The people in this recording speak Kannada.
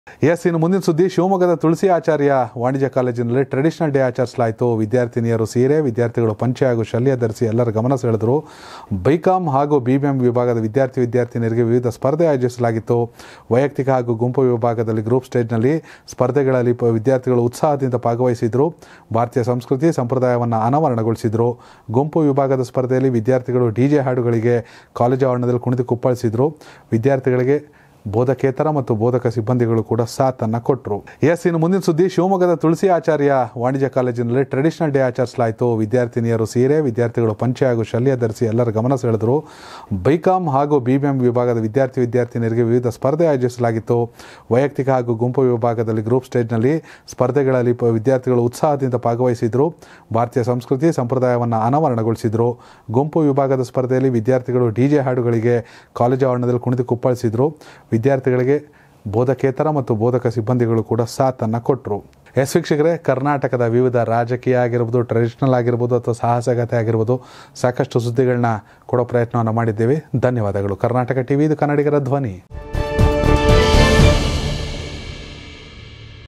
ಎಸ್ ಇನ್ನು ಮುಂದಿನ ಸುದ್ದಿ ಶಿವಮೊಗ್ಗದ ತುಳಸಿ ಆಚಾರ್ಯ ವಾಣಿಜ್ಯ ಕಾಲೇಜಿನಲ್ಲಿ ಟ್ರೆಡಿಷನಲ್ ಡೇ ಆಚರಿಸಲಾಯಿತು ವಿದ್ಯಾರ್ಥಿನಿಯರು ಸೀರೆ ವಿದ್ಯಾರ್ಥಿಗಳು ಪಂಚೆ ಹಾಗೂ ಶಲ್ಯ ಧರಿಸಿ ಎಲ್ಲರ ಗಮನ ಸೆಳೆದರು ಬೈಕಾಂ ಹಾಗೂ ಬಿಬಿಎಂ ವಿಭಾಗದ ವಿದ್ಯಾರ್ಥಿ ವಿದ್ಯಾರ್ಥಿನಿಯರಿಗೆ ವಿವಿಧ ಸ್ಪರ್ಧೆ ಆಯೋಜಿಸಲಾಗಿತ್ತು ವೈಯಕ್ತಿಕ ಹಾಗೂ ಗುಂಪು ವಿಭಾಗದಲ್ಲಿ ಗ್ರೂಪ್ ಸ್ಟೇಜ್ನಲ್ಲಿ ಸ್ಪರ್ಧೆಗಳಲ್ಲಿ ಪ- ವಿದ್ಯಾರ್ಥಿಗಳು ಉತ್ಸಾಹದಿಂದ ಭಾಗವಹಿಸಿದರು ಭಾರತೀಯ ಸಂಸ್ಕೃತಿ ಸಂಪ್ರದಾಯವನ್ನು ಅನಾವರಣಗೊಳಿಸಿದರು ಗುಂಪು ವಿಭಾಗದ ಸ್ಪರ್ಧೆಯಲ್ಲಿ ವಿದ್ಯಾರ್ಥಿಗಳು ಡಿಜೆ ಹಾಡುಗಳಿಗೆ ಕಾಲೇಜು ಆವರಣದಲ್ಲಿ ಕುಣಿದು ಕುಪ್ಪಳಿಸಿದರು ವಿದ್ಯಾರ್ಥಿಗಳಿಗೆ ಬೋಧಕೇತರ ಮತ್ತು ಬೋಧಕ ಸಿಬ್ಬಂದಿಗಳು ಕೂಡ ಸಾಥನ್ನು ಕೊಟ್ಟರು ಎಸ್ ಇನ್ನು ಮುಂದಿನ ಸುದ್ದಿ ಶಿವಮೊಗ್ಗದ ತುಳಸಿ ಆಚಾರ್ಯ ವಾಣಿಜ್ಯ ಕಾಲೇಜಿನಲ್ಲಿ ಟ್ರೆಡಿಷನಲ್ ಡೇ ಆಚರಿಸಲಾಯಿತು ವಿದ್ಯಾರ್ಥಿನಿಯರು ಸೀರೆ ವಿದ್ಯಾರ್ಥಿಗಳು ಪಂಚೆ ಹಾಗೂ ಶಲ್ಯ ಧರಿಸಿ ಎಲ್ಲರ ಗಮನ ಸೆಳೆದರು ಬೈಕಾಂ ಹಾಗೂ ಬಿಬಿಎಂ ವಿಭಾಗದ ವಿದ್ಯಾರ್ಥಿ ವಿದ್ಯಾರ್ಥಿನಿಯರಿಗೆ ವಿವಿಧ ಸ್ಪರ್ಧೆ ಆಯೋಜಿಸಲಾಗಿತ್ತು ವೈಯಕ್ತಿಕ ಹಾಗೂ ಗುಂಪು ವಿಭಾಗದಲ್ಲಿ ಗ್ರೂಪ್ ಸ್ಟೇಜ್ನಲ್ಲಿ ಸ್ಪರ್ಧೆಗಳಲ್ಲಿ ಪ- ವಿದ್ಯಾರ್ಥಿಗಳು ಉತ್ಸಾಹದಿಂದ ಭಾಗವಹಿಸಿದರು ಭಾರತೀಯ ಸಂಸ್ಕೃತಿ ಸಂಪ್ರದಾಯವನ್ನು ಅನಾವರಣಗೊಳಿಸಿದರು ಗುಂಪು ವಿಭಾಗದ ಸ್ಪರ್ಧೆಯಲ್ಲಿ ವಿದ್ಯಾರ್ಥಿಗಳು ಡಿಜೆ ಹಾಡುಗಳಿಗೆ ಕಾಲೇಜು ಆವರಣದಲ್ಲಿ ಕುಣಿದು ಕುಪ್ಪಳಿಸಿದರು ವಿದ್ಯಾರ್ಥಿಗಳಿಗೆ ಬೋಧಕೇತರ ಮತ್ತು ಬೋಧಕ ಸಿಬ್ಬಂದಿಗಳು ಕೂಡ ಸಾಥನ್ನು ಕೊಟ್ಟರು ಎಸ್ ವೀಕ್ಷಕರೇ ಕರ್ನಾಟಕದ ವಿವಿಧ ರಾಜಕೀಯ ಆಗಿರ್ಬೋದು ಟ್ರೆಡಿಷನಲ್ ಆಗಿರ್ಬೋದು ಅಥವಾ ಸಾಹಸಗತೆ ಆಗಿರ್ಬೋದು ಸಾಕಷ್ಟು ಸುದ್ದಿಗಳನ್ನ ಕೊಡೋ ಪ್ರಯತ್ನವನ್ನು ಮಾಡಿದ್ದೇವೆ ಧನ್ಯವಾದಗಳು ಕರ್ನಾಟಕ ಟಿವಿ ಇದು ಕನ್ನಡಿಗರ ಧ್ವನಿ